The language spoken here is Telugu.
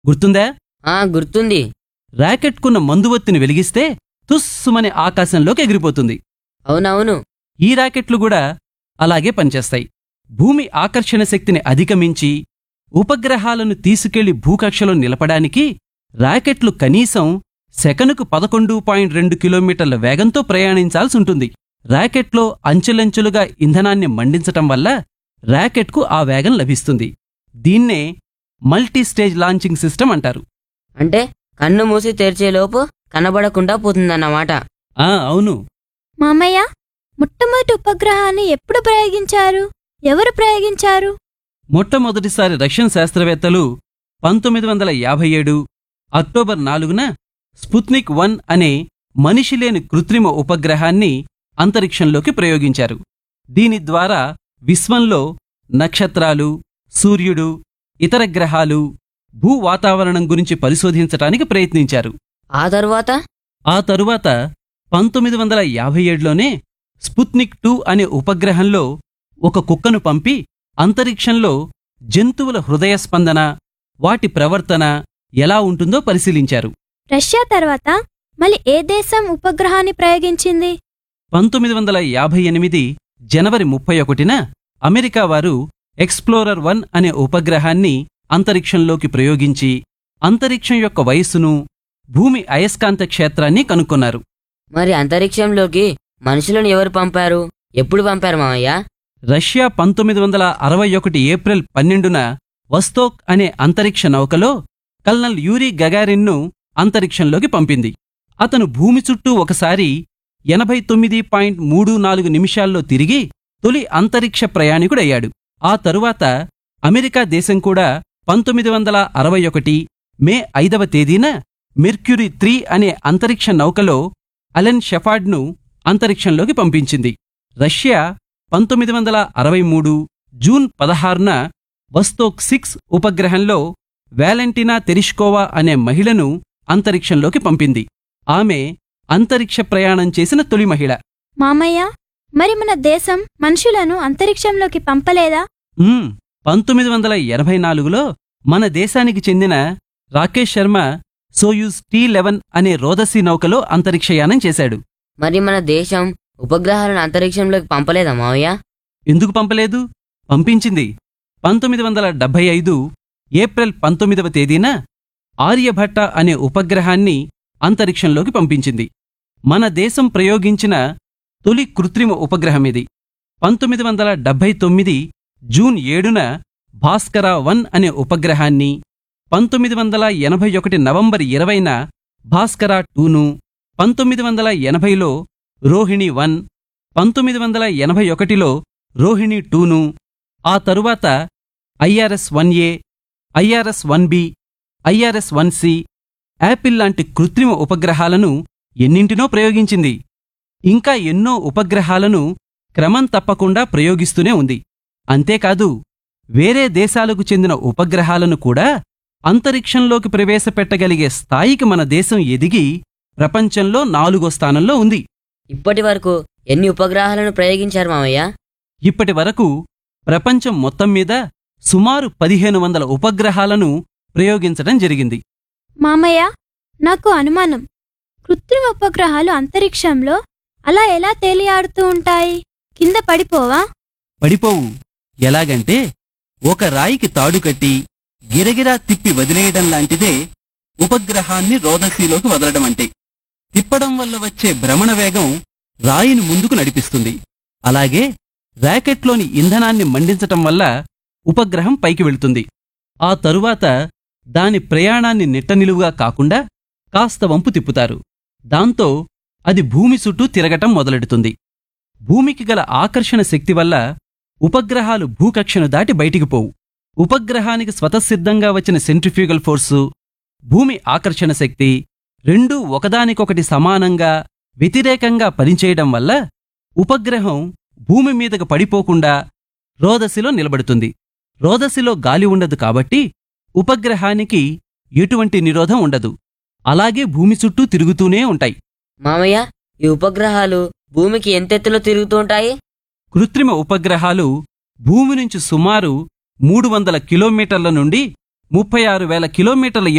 గుర్తుందా ఆ గుర్తుంది ర్యాకెట్కున్న మందువత్తిని వెలిగిస్తే తుస్సుమని ఆకాశంలోకి ఎగిరిపోతుంది అవునవును ఈ ర్యాకెట్లు కూడా అలాగే పనిచేస్తాయి భూమి ఆకర్షణ శక్తిని అధిగమించి ఉపగ్రహాలను తీసుకెళ్లి భూకక్షలో నిలపడానికి ర్యాకెట్లు కనీసం సెకనుకు పదకొండు పాయింట్ రెండు కిలోమీటర్ల వేగంతో ప్రయాణించాల్సి ఉంటుంది ర్యాకెట్లో అంచెలంచెలుగా ఇంధనాన్ని మండించటం వల్ల ర్యాకెట్కు ఆ వేగం లభిస్తుంది దీన్నే మల్టీ స్టేజ్ లాంచింగ్ సిస్టమ్ అంటారు అంటే కన్ను మూసి తెరిచేలోపు కనబడకుండా పోతుందన్నమాట ఆ అవును మామయ్య మొట్టమొదటి ఉపగ్రహాన్ని ఎప్పుడు ప్రయోగించారు ఎవరు ప్రయోగించారు మొట్టమొదటిసారి రష్యన్ శాస్త్రవేత్తలు పంతొమ్మిది వందల యాభై ఏడు అక్టోబర్ నాలుగున స్పుత్నిక్ వన్ అనే మనిషి లేని కృత్రిమ ఉపగ్రహాన్ని అంతరిక్షంలోకి ప్రయోగించారు దీని ద్వారా విశ్వంలో నక్షత్రాలు సూర్యుడు ఇతర గ్రహాలు భూ వాతావరణం గురించి పరిశోధించటానికి ప్రయత్నించారు ఆ తరువాత ఆ తరువాత పంతొమ్మిది వందల యాభై ఏడులోనే స్పుత్నిక్ టూ అనే ఉపగ్రహంలో ఒక కుక్కను పంపి అంతరిక్షంలో జంతువుల హృదయ స్పందన వాటి ప్రవర్తన ఎలా ఉంటుందో పరిశీలించారు రష్యా తర్వాత మళ్ళీ ఏ దేశం ఉపగ్రహాన్ని ప్రయోగించింది పంతొమ్మిది వందల యాభై ఎనిమిది జనవరి ముప్పై ఒకటిన అమెరికా వారు ఎక్స్ప్లోరర్ వన్ అనే ఉపగ్రహాన్ని అంతరిక్షంలోకి ప్రయోగించి అంతరిక్షం యొక్క వయస్సును భూమి అయస్కాంత క్షేత్రాన్ని కనుక్కున్నారు మరి అంతరిక్షంలోకి మనుషులను ఎవరు పంపారు ఎప్పుడు పంపారు మామయ్య రష్యా పంతొమ్మిది వందల అరవై ఒకటి ఏప్రిల్ పన్నెండున వస్తోక్ అనే అంతరిక్ష నౌకలో కల్నల్ యూరీ గగారిన్ను అంతరిక్షంలోకి పంపింది అతను భూమి చుట్టూ ఒకసారి ఎనభై తొమ్మిది పాయింట్ మూడు నాలుగు నిమిషాల్లో తిరిగి తొలి అంతరిక్ష ప్రయాణికుడయ్యాడు ఆ తరువాత అమెరికా దేశం కూడా పంతొమ్మిది వందల అరవై ఒకటి మే ఐదవ తేదీన మెర్క్యూరీ త్రీ అనే అంతరిక్ష నౌకలో అలెన్ షెఫార్డ్ను అంతరిక్షంలోకి పంపించింది రష్యా పంతొమ్మిది వందల అరవై మూడు జూన్ పదహారున వస్తోక్ సిక్స్ ఉపగ్రహంలో వ్యాలెంటినా తెరిష్కోవా అనే మహిళను అంతరిక్షంలోకి పంపింది ఆమె అంతరిక్ష ప్రయాణం చేసిన తొలి మహిళ మామయ్య మరి మన దేశం మనుషులను అంతరిక్షంలోకి పంపలేదా ఉమ్, పంతొమ్మిది వందల ఎనభై నాలుగులో మన దేశానికి చెందిన Rakesh Sharma Soyuz T eleven అనే రోదసీ నౌకలో అంతరిక్షయానం చేశాడు మరి మన దేశం ఉపగ్రహాలను అంతరిక్షంలోకి పంపలేదా మావయ్య ఎందుకు పంపలేదు పంపించింది పంతొమ్మిది వందల డెబ్బై ఐదు ఏప్రిల్ పంతొమ్మిదవ తేదీన ఆర్యభట్ట అనే ఉపగ్రహాన్ని అంతరిక్షంలోకి పంపించింది మన దేశం ప్రయోగించిన తొలి కృత్రిమ ఉపగ్రహం ఇది పంతొమ్మిది వందల డెబ్బై తొమ్మిది జూన్ ఏడున భాస్కర వన్ అనే ఉపగ్రహాన్ని పంతొమ్మిది వందల ఎనభై ఒకటి నవంబర్ ఇరవైన భాస్కర టూను పంతొమ్మిది వందల ఎనభైలో రోహిణి వన్ పంతొమ్మిది వందల ఎనభై ఒకటిలో రోహిణి టూను ఆ తరువాత IRS one A IRS one B IRS one C Apple లాంటి కృత్రిమ ఉపగ్రహాలను ఎన్నింటినో ప్రయోగించింది ఇంకా ఎన్నో ఉపగ్రహాలను క్రమం తప్పకుండా ప్రయోగిస్తూనే ఉంది అంతేకాదు వేరే దేశాలకు చెందిన ఉపగ్రహాలను కూడా అంతరిక్షంలోకి ప్రవేశపెట్టగలిగే స్థాయికి మన దేశం ఎదిగి ప్రపంచంలో నాలుగో స్థానంలో ఉంది ఇప్పటి వరకు ఎన్ని ఉపగ్రహాలను ప్రయోగించారు మామయ్య ఇప్పటి వరకు ప్రపంచం మొత్తం మీద సుమారు పదిహేను వందల ఉపగ్రహాలను ప్రయోగించడం జరిగింది మామయ్య నాకు అనుమానం కృత్రిమ ఉపగ్రహాలు అంతరిక్షంలో అలా ఎలా తేలియాడుతూ ఉంటాయి కింద పడిపోవా పడిపోవు ఎలాగంటే ఒక రాయికి తాడు కట్టి గిరగిరా తిప్పి వదిలేయడం లాంటిదే ఉపగ్రహాన్ని రోదసీలోకి వదలడం అంటే తిప్పడం వల్ల వచ్చే భ్రమణ వేగం రాయిని ముందుకు నడిపిస్తుంది అలాగే ర్యాకెట్లోని ఇంధనాన్ని మండించటం వల్ల ఉపగ్రహం పైకి వెళ్తుంది ఆ తరువాత దాని ప్రయాణాన్ని నిట్టనిలువుగా కాకుండా కాస్త వంపు తిప్పుతారు దాంతో అది భూమి చుట్టూ తిరగటం మొదలెడుతుంది భూమికి గల ఆకర్షణ శక్తి వల్ల ఉపగ్రహాలు భూకక్షను దాటి బయటికి పోవు ఉపగ్రహానికి స్వతసిద్ధంగా వచ్చిన సెంట్రిఫ్యూగల్ ఫోర్సు భూమి ఆకర్షణ శక్తి రెండూ ఒకదానికొకటి సమానంగా వ్యతిరేకంగా పనిచేయడం వల్ల ఉపగ్రహం భూమి మీదకు పడిపోకుండా రోదసిలో నిలబడుతుంది రోదసిలో గాలి ఉండదు కాబట్టి ఉపగ్రహానికి ఎటువంటి నిరోధం ఉండదు అలాగే భూమి చుట్టూ తిరుగుతూనే ఉంటాయి మామయ్య ఈ ఉపగ్రహాలు భూమికి ఎంతెత్తులో తిరుగుతూ ఉంటాయి కృత్రిమ ఉపగ్రహాలు భూమి నుంచి సుమారు మూడు వందల కిలోమీటర్ల నుండి ముప్పై ఆరు వేల కిలోమీటర్ల